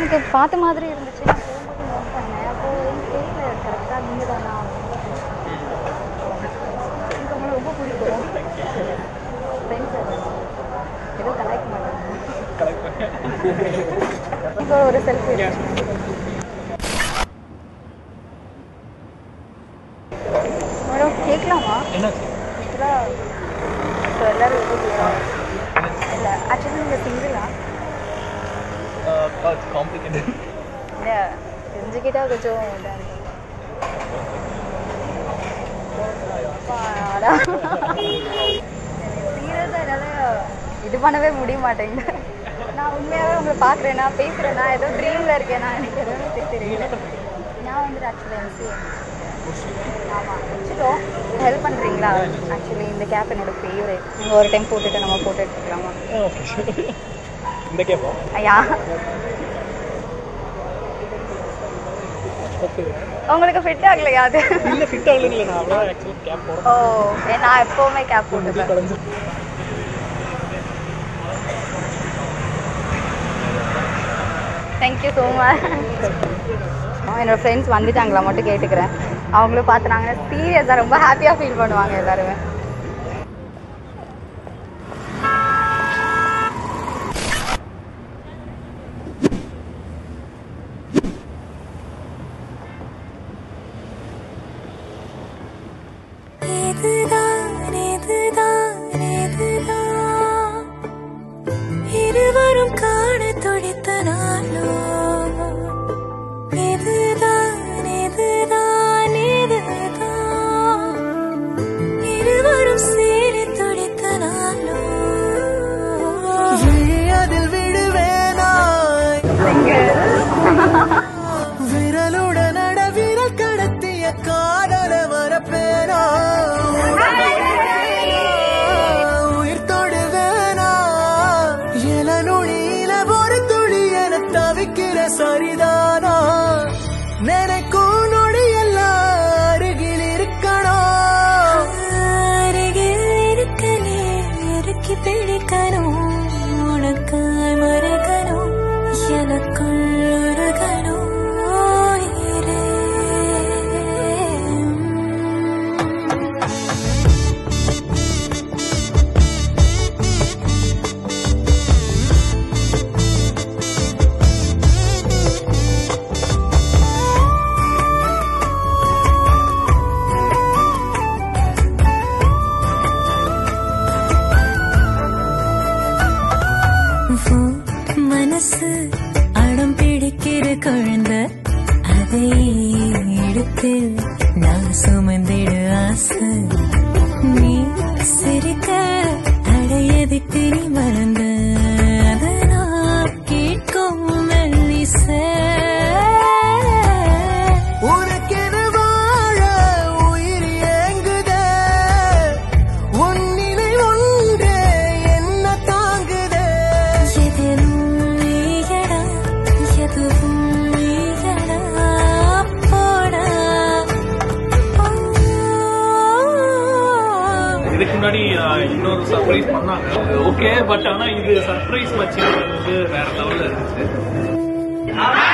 எனக்கு பார்த்த மாதிரி இருந்துச்சு நான் போகும்போது நோட் பண்ணேன் அப்போ எனக்கு தெரியல கரெக்டாக நீங்கள் தானா எனக்கு உங்களை ரொம்ப பிடிக்கும் ஃப்ரெண்ட்ஸ் எதுவும் கலாய்க்க மாட்டாங்க இப்போ ஒரு செல்ஃபி மேடம் கேட்கலாமா என்னாச்சு ஆக்சுவலாக இப்போ எல்லோரும் எதுவும் இல்லை ஆக்சுவலி நீங்கள் சிங்கிளா காம்ப்ளிகேட்டட் இல்லை தெரிஞ்சுக்கிட்டா கொஞ்சம் இதாக இருக்கும் அப்பாடா. சீரியஸாக என்னால் இது பண்ணவே முடிய மாட்டேங்குது நான் உண்மையாகவே உங்களை பார்க்குறேன்னா பேசுகிறேன்னா ஏதோ ட்ரீமில் இருக்கேனா எனக்கு எதுவுமே தெரியல நான் வந்துட்டு ஆக்சுவலி எம்சிஏ ஆமாம் வச்சுட்டோம் ஹெல்ப் பண்ணுறீங்களா ஆக்சுவலி இந்த கேப் என்னோட ஃபேவரேட் நீங்கள் ஒரு டைம் போட்டுட்டு நம்ம போட்டு எடுத்துக்கலாமா ஓகே இந்த கேப்போம் ஐயா ஓகே உங்களுக்கு ஃபிட் ஆகலையா அது இல்லை ஃபிட் ஆகல இல்லை நான் அவ்வளோ ஆக்சுவலி கேப் போகிறேன் ஓ ஏ, நான் எப்போவுமே கேப் போட்டுப்பேன் கலந்து தேங்க்யூ ஸோ மச் என்னோட ஃப்ரெண்ட்ஸ் வந்துட்டாங்களா மட்டும் கேட்டுக்கிறேன் அவங்களும் பார்த்துனாங்கன்னா சீரியஸாக ரொம்ப ஹாப்பியாக ஃபீல் பண்ணுவாங்க எல்லாருமே இதுதான் இதுதான் இதுதான் இருவரும் காண துடித்த நாளோ இதுதான் இதுதான் இதுதான் இருவரும் சேர துடித்த நாளோ அதில் விடுவேனாய் விரலுடன் அட விரல் கடத்திய காதல மறப்பேனா உயிர் தொடுவேனா இள நுனியில ஒரு துளி என தவிக்கிற சரிதானா நினைக்கும் நொடி எல்லாம் அருகில் இருக்கணும் அருகில் இருக்க நீ இறுக்கி பிடிக்கணும் உனக்காய் மறைக்கணும் எனக்குள் உருகணும் உயிரே. ஓ, மனசு அடம் பிடிக்கிற குழந்தை அதை எடுத்து நான் சுமந்திடு ஆசை நீ சிரிக்க அடையது திரி மறந்த அதை நான் கேட்கும் மெல்லிசை உனக்கென வாழ உயிர் ஏங்குதே உன் நிலை ஒன்றே என்ன தாங்குதே எதிலும் நீயடா எதுவும் நீயடா போடா இதுக்கு முன்னாடி ஆஹ், இன்னொரு சர்ப்ரைஸ் பண்ணாங்க ஓகே பட் ஆனால் இது சர்ப்ரைஸ் வச்சு வந்து வேற லெவலில் இருந்துச்சு